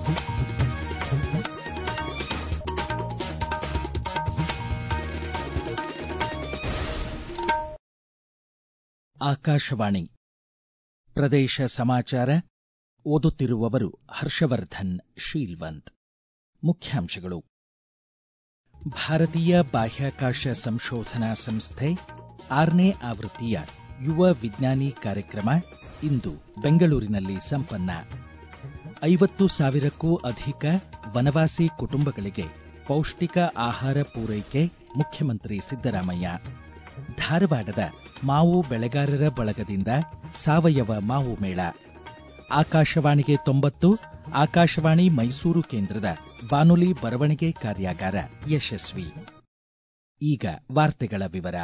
ಆಕಾಶವಾಣಿ ಪ್ರದೇಶ ಸಮಾಚಾರ ಓದುತ್ತಿರುವವರು ಹರ್ಷವರ್ಧನ್ ಶೀಲ್ವಂತ್ ಮುಖ್ಯಾಂಶಗಳು ಭಾರತೀಯ ಬಾಹ್ಯಾಕಾಶ ಸಂಶೋಧನಾ ಸಂಸ್ಥೆ ಆರನೇ ಆವೃತ್ತಿಯ ಯುವ ವಿಜ್ಞಾನಿ ಕಾರ್ಯಕ್ರಮ ಇಂದು ಬೆಂಗಳೂರಿನಲ್ಲಿ ಸಂಪನ್ನ ಐವತ್ತು ಸಾವಿರಕ್ಕೂ ಅಧಿಕ ವನವಾಸಿ ಕುಟುಂಬಗಳಿಗೆ ಪೌಷ್ಟಿಕ ಆಹಾರ ಪೂರೈಕೆ ಮುಖ್ಯಮಂತ್ರಿ ಸಿದ್ದರಾಮಯ್ಯ ಧಾರವಾಡದ ಮಾವು ಬೆಳೆಗಾರರ ಬಳಗದಿಂದ ಸಾವಯವ ಮಾವು ಮೇಳ ಆಕಾಶವಾಣಿಗೆ ತೊಂಬತ್ತು ಆಕಾಶವಾಣಿ ಮೈಸೂರು ಕೇಂದ್ರದ ಬಾನುಲಿ ಬರವಣಿಗೆ ಕಾರ್ಯಾಗಾರ ಯಶಸ್ವಿ ಈಗ ವಾರ್ತೆಗಳ ವಿವರ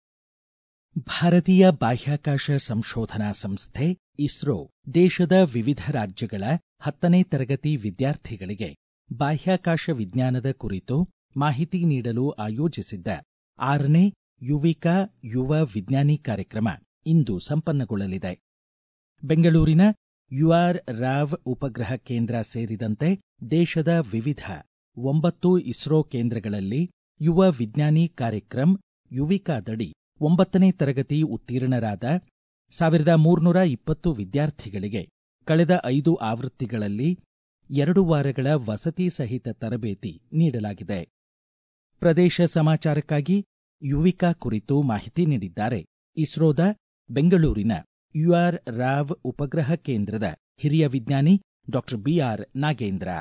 ಭಾರತೀಯ ಬಾಹ್ಯಾಕಾಶ ಸಂಶೋಧನಾ ಸಂಸ್ಥೆ ಇಸ್ರೋ ದೇಶದ ವಿವಿಧ ರಾಜ್ಯಗಳ ಹತ್ತನೇ ತರಗತಿ ವಿದ್ಯಾರ್ಥಿಗಳಿಗೆ ಬಾಹ್ಯಾಕಾಶ ವಿಜ್ಞಾನದ ಕುರಿತು ಮಾಹಿತಿ ನೀಡಲು ಆಯೋಜಿಸಿದ್ದ ಆರನೇ ಯುವಿಕಾ ಯುವ ವಿಜ್ಞಾನಿ ಕಾರ್ಯಕ್ರಮ ಇಂದು ಸಂಪನ್ನಗೊಳ್ಳಲಿದೆ ಬೆಂಗಳೂರಿನ ಯುಆರ್ ರಾವ್ ಉಪಗ್ರಹ ಕೇಂದ್ರ ಸೇರಿದಂತೆ ದೇಶದ ವಿವಿಧ ಒಂಬತ್ತು ಇಸ್ರೋ ಕೇಂದ್ರಗಳಲ್ಲಿ ಯುವ ವಿಜ್ಞಾನಿ ಕಾರ್ಯಕ್ರಮ್ ಯುವಿಕಾದಡಿ ಒಂಬತ್ತನೇ ತರಗತಿ ಉತ್ತೀರ್ಣರಾದ ಸಾವಿರದ ಮೂರ್ನೂರ ಇಪ್ಪತ್ತು ವಿದ್ಯಾರ್ಥಿಗಳಿಗೆ ಕಳೆದ ಐದು ಆವೃತ್ತಿಗಳಲ್ಲಿ ಎರಡು ವಾರಗಳ ವಸತಿ ಸಹಿತ ತರಬೇತಿ ನೀಡಲಾಗಿದೆ ಪ್ರದೇಶ ಸಮಾಚಾರಕ್ಕಾಗಿ ಯುವಿಕಾ ಕುರಿತು ಮಾಹಿತಿ ನೀಡಿದ್ದಾರೆ ಇಸ್ರೋದ ಬೆಂಗಳೂರಿನ ಯುಆರ್ ರಾವ್ ಉಪಗ್ರಹ ಕೇಂದ್ರದ ಹಿರಿಯ ವಿಜ್ಞಾನಿ ಡಾಕ್ಟರ್ ಬಿಆರ್ ನಾಗೇಂದ್ರ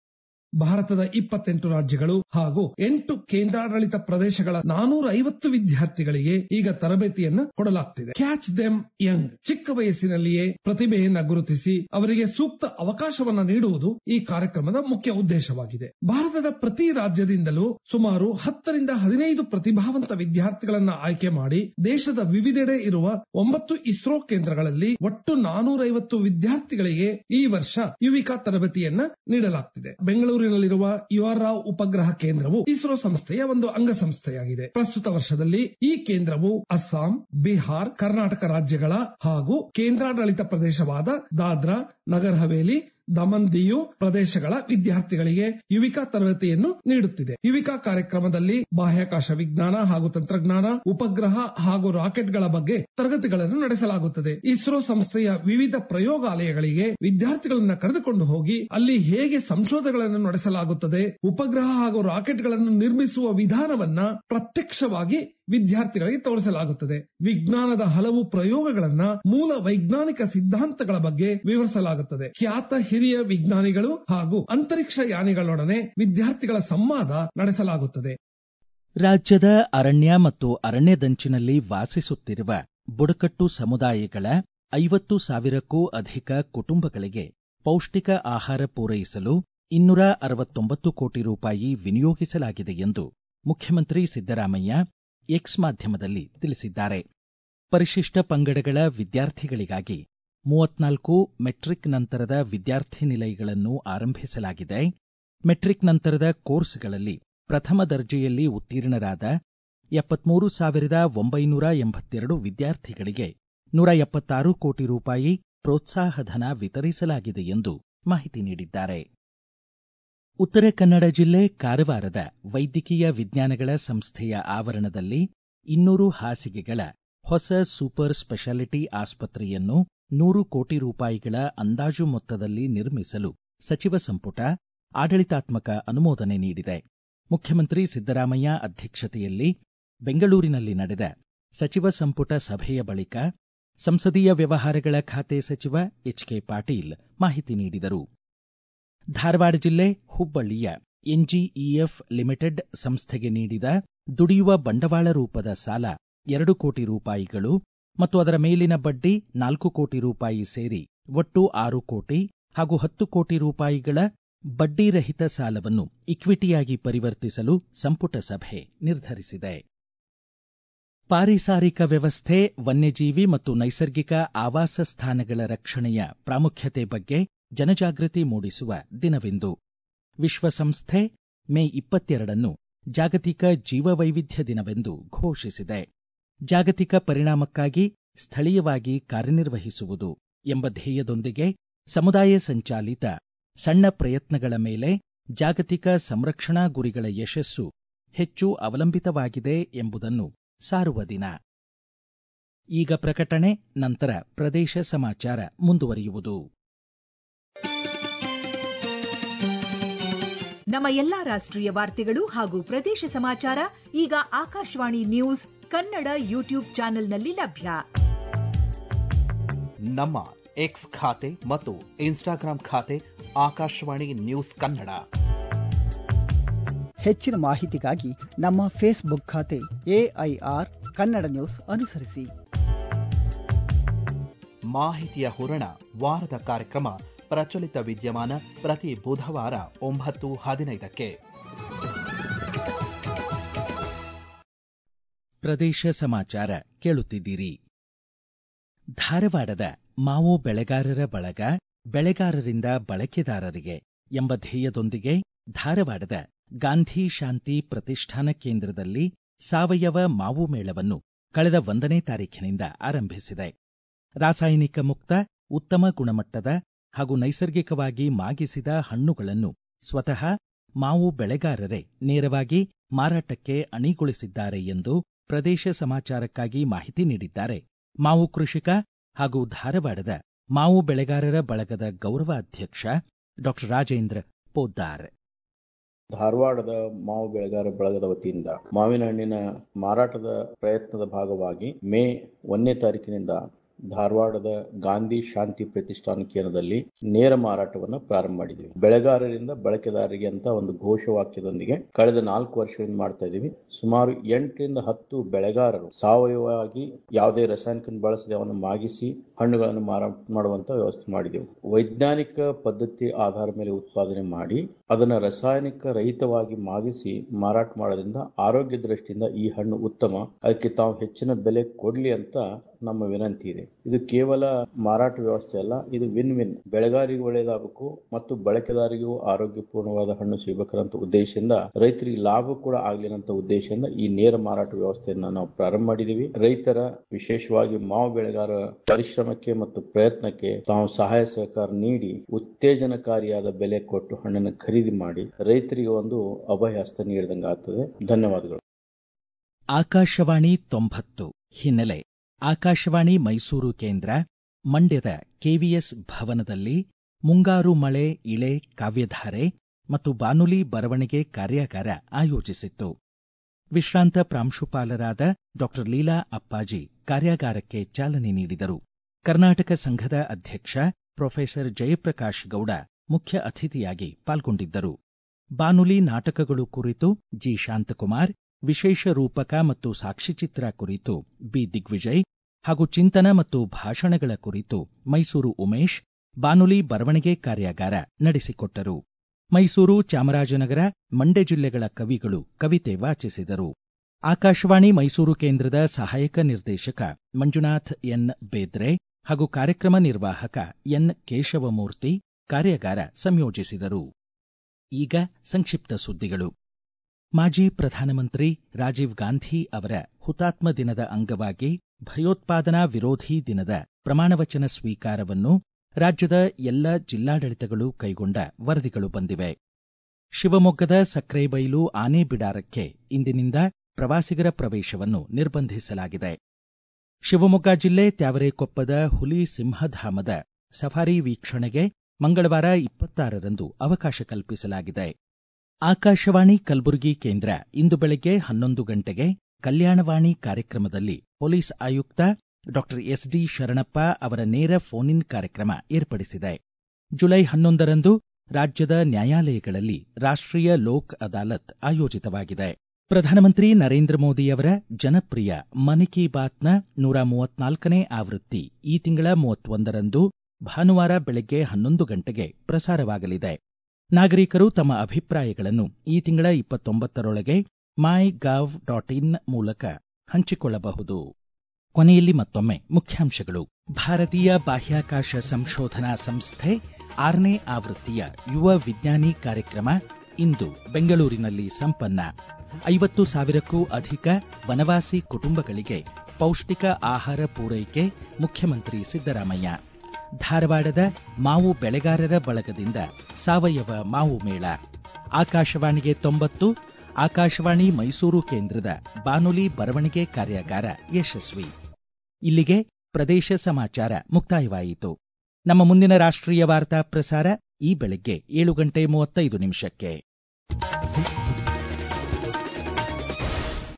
ಭಾರತದ ಇಪ್ಪತ್ತೆಂಟು ರಾಜ್ಯಗಳು ಹಾಗೂ ಎಂಟು ಕೇಂದ್ರಾಡಳಿತ ಪ್ರದೇಶಗಳ ನಾನೂರ ಐವತ್ತು ವಿದ್ಯಾರ್ಥಿಗಳಿಗೆ ಈಗ ತರಬೇತಿಯನ್ನು ಕೊಡಲಾಗ್ತಿದೆ ಕ್ಯಾಚ್ ದೆಮ್ ಯಂಗ್ ಚಿಕ್ಕ ವಯಸ್ಸಿನಲ್ಲಿಯೇ ಪ್ರತಿಭೆಯನ್ನ ಗುರುತಿಸಿ ಅವರಿಗೆ ಸೂಕ್ತ ಅವಕಾಶವನ್ನ ನೀಡುವುದು ಈ ಕಾರ್ಯಕ್ರಮದ ಮುಖ್ಯ ಉದ್ದೇಶವಾಗಿದೆ ಭಾರತದ ಪ್ರತಿ ರಾಜ್ಯದಿಂದಲೂ ಸುಮಾರು ಹತ್ತರಿಂದ ಹದಿನೈದು ಪ್ರತಿಭಾವಂತ ವಿದ್ಯಾರ್ಥಿಗಳನ್ನ ಆಯ್ಕೆ ಮಾಡಿ ದೇಶದ ವಿವಿಧೆಡೆ ಇರುವ ಒಂಬತ್ತು ಇಸ್ರೋ ಕೇಂದ್ರಗಳಲ್ಲಿ ಒಟ್ಟು ನಾನೂರೈವತ್ತು ವಿದ್ಯಾರ್ಥಿಗಳಿಗೆ ಈ ವರ್ಷ ಯುವಿಕಾ ತರಬೇತಿಯನ್ನ ನೀಡಲಾಗ್ತಿದೆ ಬೆಂಗಳೂರು ಬೆಂಗಳೂರಿನಲ್ಲಿರುವ ಯುಆರ್ ರಾವ್ ಉಪಗ್ರಹ ಕೇಂದ್ರವು ಇಸ್ರೋ ಸಂಸ್ಥೆಯ ಒಂದು ಅಂಗಸಂಸ್ಥೆಯಾಗಿದೆ ಪ್ರಸ್ತುತ ವರ್ಷದಲ್ಲಿ ಈ ಕೇಂದ್ರವು ಅಸ್ಸಾಂ ಬಿಹಾರ್ ಕರ್ನಾಟಕ ರಾಜ್ಯಗಳ ಹಾಗೂ ಕೇಂದ್ರಾಡಳಿತ ಪ್ರದೇಶವಾದ ದಾದ್ರಾ ನಗರ್ ಹವೇಲಿ ದಮನ್ ದಿಯು ಪ್ರದೇಶಗಳ ವಿದ್ಯಾರ್ಥಿಗಳಿಗೆ ಯುವಿಕಾ ತರಬೇತಿಯನ್ನು ನೀಡುತ್ತಿದೆ ಯುವಿಕಾ ಕಾರ್ಯಕ್ರಮದಲ್ಲಿ ಬಾಹ್ಯಾಕಾಶ ವಿಜ್ಞಾನ ಹಾಗೂ ತಂತ್ರಜ್ಞಾನ ಉಪಗ್ರಹ ಹಾಗೂ ರಾಕೆಟ್ಗಳ ಬಗ್ಗೆ ತರಗತಿಗಳನ್ನು ನಡೆಸಲಾಗುತ್ತದೆ ಇಸ್ರೋ ಸಂಸ್ಥೆಯ ವಿವಿಧ ಪ್ರಯೋಗಾಲಯಗಳಿಗೆ ವಿದ್ಯಾರ್ಥಿಗಳನ್ನ ಕರೆದುಕೊಂಡು ಹೋಗಿ ಅಲ್ಲಿ ಹೇಗೆ ಸಂಶೋಧನೆಗಳನ್ನು ನಡೆಸಲಾಗುತ್ತದೆ ಉಪಗ್ರಹ ಹಾಗೂ ರಾಕೆಟ್ಗಳನ್ನು ನಿರ್ಮಿಸುವ ವಿಧಾನವನ್ನ ಪ್ರತ್ಯಕ್ಷವಾಗಿ ವಿದ್ಯಾರ್ಥಿಗಳಿಗೆ ತೋರಿಸಲಾಗುತ್ತದೆ ವಿಜ್ಞಾನದ ಹಲವು ಪ್ರಯೋಗಗಳನ್ನ ಮೂಲ ವೈಜ್ಞಾನಿಕ ಸಿದ್ಧಾಂತಗಳ ಬಗ್ಗೆ ವಿವರಿಸಲಾಗುತ್ತದೆ ಖ್ಯಾತ ಹಿರಿಯ ವಿಜ್ಞಾನಿಗಳು ಹಾಗೂ ಅಂತರಿಕ್ಷ ಯಾನಿಗಳೊಡನೆ ವಿದ್ಯಾರ್ಥಿಗಳ ಸಂವಾದ ನಡೆಸಲಾಗುತ್ತದೆ ರಾಜ್ಯದ ಅರಣ್ಯ ಮತ್ತು ಅರಣ್ಯದಂಚಿನಲ್ಲಿ ವಾಸಿಸುತ್ತಿರುವ ಬುಡಕಟ್ಟು ಸಮುದಾಯಗಳ ಐವತ್ತು ಸಾವಿರಕ್ಕೂ ಅಧಿಕ ಕುಟುಂಬಗಳಿಗೆ ಪೌಷ್ಟಿಕ ಆಹಾರ ಪೂರೈಸಲು ಇನ್ನೂರ ಅರವತ್ತೊಂಬತ್ತು ಕೋಟಿ ರೂಪಾಯಿ ವಿನಿಯೋಗಿಸಲಾಗಿದೆ ಎಂದು ಮುಖ್ಯಮಂತ್ರಿ ಸಿದ್ದರಾಮಯ್ಯ ಎಕ್ಸ್ ಮಾಧ್ಯಮದಲ್ಲಿ ತಿಳಿಸಿದ್ದಾರೆ ಪರಿಶಿಷ್ಟ ಪಂಗಡಗಳ ವಿದ್ಯಾರ್ಥಿಗಳಿಗಾಗಿ ಮೂವತ್ನಾಲ್ಕು ಮೆಟ್ರಿಕ್ ನಂತರದ ವಿದ್ಯಾರ್ಥಿ ನಿಲಯಗಳನ್ನು ಆರಂಭಿಸಲಾಗಿದೆ ಮೆಟ್ರಿಕ್ ನಂತರದ ಕೋರ್ಸ್ಗಳಲ್ಲಿ ಪ್ರಥಮ ದರ್ಜೆಯಲ್ಲಿ ಉತ್ತೀರ್ಣರಾದ ಎಪ್ಪತ್ಮೂರು ಸಾವಿರದ ಒಂಬೈನೂರ ಎಂಬತ್ತೆರಡು ವಿದ್ಯಾರ್ಥಿಗಳಿಗೆ ನೂರ ಎಪ್ಪತ್ತಾರು ಕೋಟಿ ರೂಪಾಯಿ ಪ್ರೋತ್ಸಾಹಧನ ವಿತರಿಸಲಾಗಿದೆ ಎಂದು ಮಾಹಿತಿ ನೀಡಿದ್ದಾರೆ ಉತ್ತರ ಕನ್ನಡ ಜಿಲ್ಲೆ ಕಾರವಾರದ ವೈದ್ಯಕೀಯ ವಿಜ್ಞಾನಗಳ ಸಂಸ್ಥೆಯ ಆವರಣದಲ್ಲಿ ಇನ್ನೂರು ಹಾಸಿಗೆಗಳ ಹೊಸ ಸೂಪರ್ ಸ್ಪೆಷಾಲಿಟಿ ಆಸ್ಪತ್ರೆಯನ್ನು ನೂರು ಕೋಟಿ ರೂಪಾಯಿಗಳ ಅಂದಾಜು ಮೊತ್ತದಲ್ಲಿ ನಿರ್ಮಿಸಲು ಸಚಿವ ಸಂಪುಟ ಆಡಳಿತಾತ್ಮಕ ಅನುಮೋದನೆ ನೀಡಿದೆ ಮುಖ್ಯಮಂತ್ರಿ ಸಿದ್ದರಾಮಯ್ಯ ಅಧ್ಯಕ್ಷತೆಯಲ್ಲಿ ಬೆಂಗಳೂರಿನಲ್ಲಿ ನಡೆದ ಸಚಿವ ಸಂಪುಟ ಸಭೆಯ ಬಳಿಕ ಸಂಸದೀಯ ವ್ಯವಹಾರಗಳ ಖಾತೆ ಸಚಿವ ಎಚ್ಕೆ ಪಾಟೀಲ್ ಮಾಹಿತಿ ನೀಡಿದರು ಧಾರವಾಡ ಜಿಲ್ಲೆ ಹುಬ್ಬಳ್ಳಿಯ ಎನ್ಜಿಇಎಫ್ ಲಿಮಿಟೆಡ್ ಸಂಸ್ಥೆಗೆ ನೀಡಿದ ದುಡಿಯುವ ಬಂಡವಾಳ ರೂಪದ ಸಾಲ ಎರಡು ಕೋಟಿ ರೂಪಾಯಿಗಳು ಮತ್ತು ಅದರ ಮೇಲಿನ ಬಡ್ಡಿ ನಾಲ್ಕು ಕೋಟಿ ರೂಪಾಯಿ ಸೇರಿ ಒಟ್ಟು ಆರು ಕೋಟಿ ಹಾಗೂ ಹತ್ತು ಕೋಟಿ ರೂಪಾಯಿಗಳ ಬಡ್ಡಿ ರಹಿತ ಸಾಲವನ್ನು ಇಕ್ವಿಟಿಯಾಗಿ ಪರಿವರ್ತಿಸಲು ಸಂಪುಟ ಸಭೆ ನಿರ್ಧರಿಸಿದೆ ಪಾರಿಸಾರಿಕ ವ್ಯವಸ್ಥೆ ವನ್ಯಜೀವಿ ಮತ್ತು ನೈಸರ್ಗಿಕ ಆವಾಸ ಸ್ಥಾನಗಳ ರಕ್ಷಣೆಯ ಪ್ರಾಮುಖ್ಯತೆ ಬಗ್ಗೆ ಜನಜಾಗೃತಿ ಮೂಡಿಸುವ ದಿನವಿಂದು ವಿಶ್ವಸಂಸ್ಥೆ ಮೇ ಇಪ್ಪತ್ತೆರಡನ್ನು ಜಾಗತಿಕ ಜೀವವೈವಿಧ್ಯ ದಿನವೆಂದು ಘೋಷಿಸಿದೆ ಜಾಗತಿಕ ಪರಿಣಾಮಕ್ಕಾಗಿ ಸ್ಥಳೀಯವಾಗಿ ಕಾರ್ಯನಿರ್ವಹಿಸುವುದು ಎಂಬ ಧ್ಯೇಯದೊಂದಿಗೆ ಸಮುದಾಯ ಸಂಚಾಲಿತ ಸಣ್ಣ ಪ್ರಯತ್ನಗಳ ಮೇಲೆ ಜಾಗತಿಕ ಸಂರಕ್ಷಣಾ ಗುರಿಗಳ ಯಶಸ್ಸು ಹೆಚ್ಚು ಅವಲಂಬಿತವಾಗಿದೆ ಎಂಬುದನ್ನು ಸಾರುವ ದಿನ ಈಗ ಪ್ರಕಟಣೆ ನಂತರ ಪ್ರದೇಶ ಸಮಾಚಾರ ಮುಂದುವರಿಯುವುದು ನಮ್ಮ ಎಲ್ಲಾ ರಾಷ್ಟ್ರೀಯ ವಾರ್ತೆಗಳು ಹಾಗೂ ಪ್ರದೇಶ ಸಮಾಚಾರ ಈಗ ಆಕಾಶವಾಣಿ ನ್ಯೂಸ್ ಕನ್ನಡ ಯೂಟ್ಯೂಬ್ ಚಾನೆಲ್ನಲ್ಲಿ ಲಭ್ಯ ನಮ್ಮ ಎಕ್ಸ್ ಖಾತೆ ಮತ್ತು ಇನ್ಸ್ಟಾಗ್ರಾಂ ಖಾತೆ ಆಕಾಶವಾಣಿ ನ್ಯೂಸ್ ಕನ್ನಡ ಹೆಚ್ಚಿನ ಮಾಹಿತಿಗಾಗಿ ನಮ್ಮ ಫೇಸ್ಬುಕ್ ಖಾತೆ ಎಐಆರ್ ಕನ್ನಡ ನ್ಯೂಸ್ ಅನುಸರಿಸಿ ಮಾಹಿತಿಯ ಹೂರಣ ವಾರದ ಕಾರ್ಯಕ್ರಮ ಪ್ರಚಲಿತ ವಿದ್ಯಮಾನ ಪ್ರತಿ ಬುಧವಾರ ಒಂಬತ್ತು ಹದಿನೈದಕ್ಕೆ ಪ್ರದೇಶ ಸಮಾಚಾರ ಕೇಳುತ್ತಿದ್ದೀರಿ ಧಾರವಾಡದ ಮಾವು ಬೆಳೆಗಾರರ ಬಳಗ ಬೆಳೆಗಾರರಿಂದ ಬಳಕೆದಾರರಿಗೆ ಎಂಬ ಧ್ಯೇಯದೊಂದಿಗೆ ಧಾರವಾಡದ ಗಾಂಧಿ ಶಾಂತಿ ಪ್ರತಿಷ್ಠಾನ ಕೇಂದ್ರದಲ್ಲಿ ಸಾವಯವ ಮಾವು ಮೇಳವನ್ನು ಕಳೆದ ಒಂದನೇ ತಾರೀಖಿನಿಂದ ಆರಂಭಿಸಿದೆ ರಾಸಾಯನಿಕ ಮುಕ್ತ ಉತ್ತಮ ಗುಣಮಟ್ಟದ ಹಾಗೂ ನೈಸರ್ಗಿಕವಾಗಿ ಮಾಗಿಸಿದ ಹಣ್ಣುಗಳನ್ನು ಸ್ವತಃ ಮಾವು ಬೆಳೆಗಾರರೇ ನೇರವಾಗಿ ಮಾರಾಟಕ್ಕೆ ಅಣಿಗೊಳಿಸಿದ್ದಾರೆ ಎಂದು ಪ್ರದೇಶ ಸಮಾಚಾರಕ್ಕಾಗಿ ಮಾಹಿತಿ ನೀಡಿದ್ದಾರೆ ಮಾವು ಕೃಷಿಕ ಹಾಗೂ ಧಾರವಾಡದ ಮಾವು ಬೆಳೆಗಾರರ ಬಳಗದ ಗೌರವಾಧ್ಯಕ್ಷ ಡಾಕ್ಟರ್ ರಾಜೇಂದ್ರ ಪೋದ್ದಾರ್ ಧಾರವಾಡದ ಮಾವು ಬೆಳೆಗಾರ ಬಳಗದ ವತಿಯಿಂದ ಮಾವಿನ ಹಣ್ಣಿನ ಮಾರಾಟದ ಪ್ರಯತ್ನದ ಭಾಗವಾಗಿ ಮೇ ಒಂದನೇ ತಾರೀಕಿನಿಂದ ಧಾರವಾಡದ ಗಾಂಧಿ ಶಾಂತಿ ಪ್ರತಿಷ್ಠಾನ ಕೇಂದ್ರದಲ್ಲಿ ನೇರ ಮಾರಾಟವನ್ನು ಪ್ರಾರಂಭ ಮಾಡಿದ್ವಿ ಬೆಳೆಗಾರರಿಂದ ಬಳಕೆದಾರರಿಗೆ ಅಂತ ಒಂದು ಘೋಷವಾಕ್ಯದೊಂದಿಗೆ ಕಳೆದ ನಾಲ್ಕು ವರ್ಷಗಳಿಂದ ಮಾಡ್ತಾ ಇದೀವಿ ಸುಮಾರು ಎಂಟರಿಂದ ಹತ್ತು ಬೆಳೆಗಾರರು ಸಾವಯವವಾಗಿ ಯಾವುದೇ ರಾಸಾಯನಿಕ ಬಳಸದೆ ಅವನ್ನು ಮಾಗಿಸಿ ಹಣ್ಣುಗಳನ್ನು ಮಾರಾಟ ಮಾಡುವಂತ ವ್ಯವಸ್ಥೆ ಮಾಡಿದೆವು ವೈಜ್ಞಾನಿಕ ಪದ್ಧತಿ ಆಧಾರ ಮೇಲೆ ಉತ್ಪಾದನೆ ಮಾಡಿ ಅದನ್ನು ರಾಸಾಯನಿಕ ರಹಿತವಾಗಿ ಮಾಗಿಸಿ ಮಾರಾಟ ಮಾಡೋದ್ರಿಂದ ಆರೋಗ್ಯ ದೃಷ್ಟಿಯಿಂದ ಈ ಹಣ್ಣು ಉತ್ತಮ ಅದಕ್ಕೆ ತಾವು ಹೆಚ್ಚಿನ ಬೆಲೆ ಕೊಡ್ಲಿ ಅಂತ ನಮ್ಮ ವಿನಂತಿ ಇದೆ ಇದು ಕೇವಲ ಮಾರಾಟ ವ್ಯವಸ್ಥೆ ಅಲ್ಲ ಇದು ವಿನ್ ವಿನ್ ಬೆಳೆಗಾರಿಗೂ ಒಳ್ಳೆಯದಾಗಬೇಕು ಮತ್ತು ಬಳಕೆದಾರಿಗೂ ಆರೋಗ್ಯಪೂರ್ಣವಾದ ಹಣ್ಣು ಸಿಗಬೇಕಂತ ಉದ್ದೇಶದಿಂದ ರೈತರಿಗೆ ಲಾಭ ಕೂಡ ಆಗ್ಲಿನಂತ ಉದ್ದೇಶದಿಂದ ಈ ನೇರ ಮಾರಾಟ ವ್ಯವಸ್ಥೆಯನ್ನ ನಾವು ಪ್ರಾರಂಭ ಮಾಡಿದೀವಿ ರೈತರ ವಿಶೇಷವಾಗಿ ಮಾವು ಬೆಳೆಗಾರ ಪರಿಶ್ರಮಕ್ಕೆ ಮತ್ತು ಪ್ರಯತ್ನಕ್ಕೆ ತಾವು ಸಹಾಯ ಸಹಕಾರ ನೀಡಿ ಉತ್ತೇಜನಕಾರಿಯಾದ ಬೆಲೆ ಕೊಟ್ಟು ಹಣ್ಣನ್ನು ಖರೀದಿ ಮಾಡಿ ರೈತರಿಗೆ ಒಂದು ಅಭಯ ಹಸ್ತ ನೀಡಿದಂಗೆ ಆಗ್ತದೆ ಧನ್ಯವಾದಗಳು ಆಕಾಶವಾಣಿ ತೊಂಬತ್ತು ಹಿನ್ನೆಲೆ ಆಕಾಶವಾಣಿ ಮೈಸೂರು ಕೇಂದ್ರ ಮಂಡ್ಯದ ಕೆವಿಎಸ್ ಭವನದಲ್ಲಿ ಮುಂಗಾರು ಮಳೆ ಇಳೆ ಕಾವ್ಯಧಾರೆ ಮತ್ತು ಬಾನುಲಿ ಬರವಣಿಗೆ ಕಾರ್ಯಾಗಾರ ಆಯೋಜಿಸಿತ್ತು ವಿಶ್ರಾಂತ ಪ್ರಾಂಶುಪಾಲರಾದ ಡಾಕ್ಟರ್ ಲೀಲಾ ಅಪ್ಪಾಜಿ ಕಾರ್ಯಾಗಾರಕ್ಕೆ ಚಾಲನೆ ನೀಡಿದರು ಕರ್ನಾಟಕ ಸಂಘದ ಅಧ್ಯಕ್ಷ ಪ್ರೊಫೆಸರ್ ಜಯಪ್ರಕಾಶ್ ಗೌಡ ಮುಖ್ಯ ಅತಿಥಿಯಾಗಿ ಪಾಲ್ಗೊಂಡಿದ್ದರು ಬಾನುಲಿ ನಾಟಕಗಳು ಕುರಿತು ಜಿ ಶಾಂತಕುಮಾರ್ ವಿಶೇಷ ರೂಪಕ ಮತ್ತು ಸಾಕ್ಷಿಚಿತ್ರ ಕುರಿತು ಬಿ ದಿಗ್ವಿಜಯ್ ಹಾಗೂ ಚಿಂತನ ಮತ್ತು ಭಾಷಣಗಳ ಕುರಿತು ಮೈಸೂರು ಉಮೇಶ್ ಬಾನುಲಿ ಬರವಣಿಗೆ ಕಾರ್ಯಾಗಾರ ನಡೆಸಿಕೊಟ್ಟರು ಮೈಸೂರು ಚಾಮರಾಜನಗರ ಮಂಡ್ಯ ಜಿಲ್ಲೆಗಳ ಕವಿಗಳು ಕವಿತೆ ವಾಚಿಸಿದರು ಆಕಾಶವಾಣಿ ಮೈಸೂರು ಕೇಂದ್ರದ ಸಹಾಯಕ ನಿರ್ದೇಶಕ ಮಂಜುನಾಥ್ ಎನ್ ಬೇದ್ರೆ ಹಾಗೂ ಕಾರ್ಯಕ್ರಮ ನಿರ್ವಾಹಕ ಎನ್ ಕೇಶವಮೂರ್ತಿ ಕಾರ್ಯಾಗಾರ ಸಂಯೋಜಿಸಿದರು ಈಗ ಸಂಕ್ಷಿಪ್ತ ಸುದ್ದಿಗಳು ಮಾಜಿ ಪ್ರಧಾನಮಂತ್ರಿ ರಾಜೀವ್ ಗಾಂಧಿ ಅವರ ಹುತಾತ್ಮ ದಿನದ ಅಂಗವಾಗಿ ಭಯೋತ್ಪಾದನಾ ವಿರೋಧಿ ದಿನದ ಪ್ರಮಾಣವಚನ ಸ್ವೀಕಾರವನ್ನು ರಾಜ್ಯದ ಎಲ್ಲ ಜಿಲ್ಲಾಡಳಿತಗಳು ಕೈಗೊಂಡ ವರದಿಗಳು ಬಂದಿವೆ ಶಿವಮೊಗ್ಗದ ಸಕ್ರೆಬೈಲು ಆನೆ ಬಿಡಾರಕ್ಕೆ ಇಂದಿನಿಂದ ಪ್ರವಾಸಿಗರ ಪ್ರವೇಶವನ್ನು ನಿರ್ಬಂಧಿಸಲಾಗಿದೆ ಶಿವಮೊಗ್ಗ ಜಿಲ್ಲೆ ತ್ಯಾವರೆಕೊಪ್ಪದ ಹುಲಿ ಸಿಂಹಧಾಮದ ಸಫಾರಿ ವೀಕ್ಷಣೆಗೆ ಮಂಗಳವಾರ ಇಪ್ಪತ್ತಾರರಂದು ಅವಕಾಶ ಕಲ್ಪಿಸಲಾಗಿದೆ ಆಕಾಶವಾಣಿ ಕಲಬುರಗಿ ಕೇಂದ್ರ ಇಂದು ಬೆಳಗ್ಗೆ ಹನ್ನೊಂದು ಗಂಟೆಗೆ ಕಲ್ಯಾಣವಾಣಿ ಕಾರ್ಯಕ್ರಮದಲ್ಲಿ ಪೊಲೀಸ್ ಆಯುಕ್ತ ಡಾಕ್ಟರ್ ಎಸ್ಡಿ ಶರಣಪ್ಪ ಅವರ ನೇರ ಫೋನ್ ಇನ್ ಕಾರ್ಯಕ್ರಮ ಏರ್ಪಡಿಸಿದೆ ಜುಲೈ ಹನ್ನೊಂದರಂದು ರಾಜ್ಯದ ನ್ಯಾಯಾಲಯಗಳಲ್ಲಿ ರಾಷ್ಟ್ರೀಯ ಲೋಕ್ ಅದಾಲತ್ ಆಯೋಜಿತವಾಗಿದೆ ಪ್ರಧಾನಮಂತ್ರಿ ನರೇಂದ್ರ ಮೋದಿಯವರ ಜನಪ್ರಿಯ ಮನ್ ಕಿ ಬಾತ್ನ ನೂರ ಮೂವತ್ನಾಲ್ಕನೇ ಆವೃತ್ತಿ ಈ ತಿಂಗಳ ಮೂವತ್ತೊಂದರಂದು ಭಾನುವಾರ ಬೆಳಗ್ಗೆ ಹನ್ನೊಂದು ಗಂಟೆಗೆ ಪ್ರಸಾರವಾಗಲಿದೆ ನಾಗರಿಕರು ತಮ್ಮ ಅಭಿಪ್ರಾಯಗಳನ್ನು ಈ ತಿಂಗಳ ಇಪ್ಪತ್ತೊಂಬತ್ತರೊಳಗೆ ಮೈ ಗವ್ ಡಾಟ್ ಇನ್ ಮೂಲಕ ಹಂಚಿಕೊಳ್ಳಬಹುದು ಕೊನೆಯಲ್ಲಿ ಮತ್ತೊಮ್ಮೆ ಮುಖ್ಯಾಂಶಗಳು ಭಾರತೀಯ ಬಾಹ್ಯಾಕಾಶ ಸಂಶೋಧನಾ ಸಂಸ್ಥೆ ಆರನೇ ಆವೃತ್ತಿಯ ಯುವ ವಿಜ್ಞಾನಿ ಕಾರ್ಯಕ್ರಮ ಇಂದು ಬೆಂಗಳೂರಿನಲ್ಲಿ ಸಂಪನ್ನ ಐವತ್ತು ಸಾವಿರಕ್ಕೂ ಅಧಿಕ ವನವಾಸಿ ಕುಟುಂಬಗಳಿಗೆ ಪೌಷ್ಟಿಕ ಆಹಾರ ಪೂರೈಕೆ ಮುಖ್ಯಮಂತ್ರಿ ಸಿದ್ದರಾಮಯ್ಯ ಧಾರವಾಡದ ಮಾವು ಬೆಳೆಗಾರರ ಬಳಗದಿಂದ ಸಾವಯವ ಮಾವು ಮೇಳ ಆಕಾಶವಾಣಿಗೆ ತೊಂಬತ್ತು ಆಕಾಶವಾಣಿ ಮೈಸೂರು ಕೇಂದ್ರದ ಬಾನುಲಿ ಬರವಣಿಗೆ ಕಾರ್ಯಾಗಾರ ಯಶಸ್ವಿ ಇಲ್ಲಿಗೆ ಪ್ರದೇಶ ಸಮಾಚಾರ ಮುಕ್ತಾಯವಾಯಿತು ನಮ್ಮ ಮುಂದಿನ ರಾಷ್ಟ್ರೀಯ ವಾರ್ತಾ ಪ್ರಸಾರ ಈ ಬೆಳಗ್ಗೆ ಏಳು ಗಂಟೆ ಮೂವತ್ತೈದು ನಿಮಿಷಕ್ಕೆ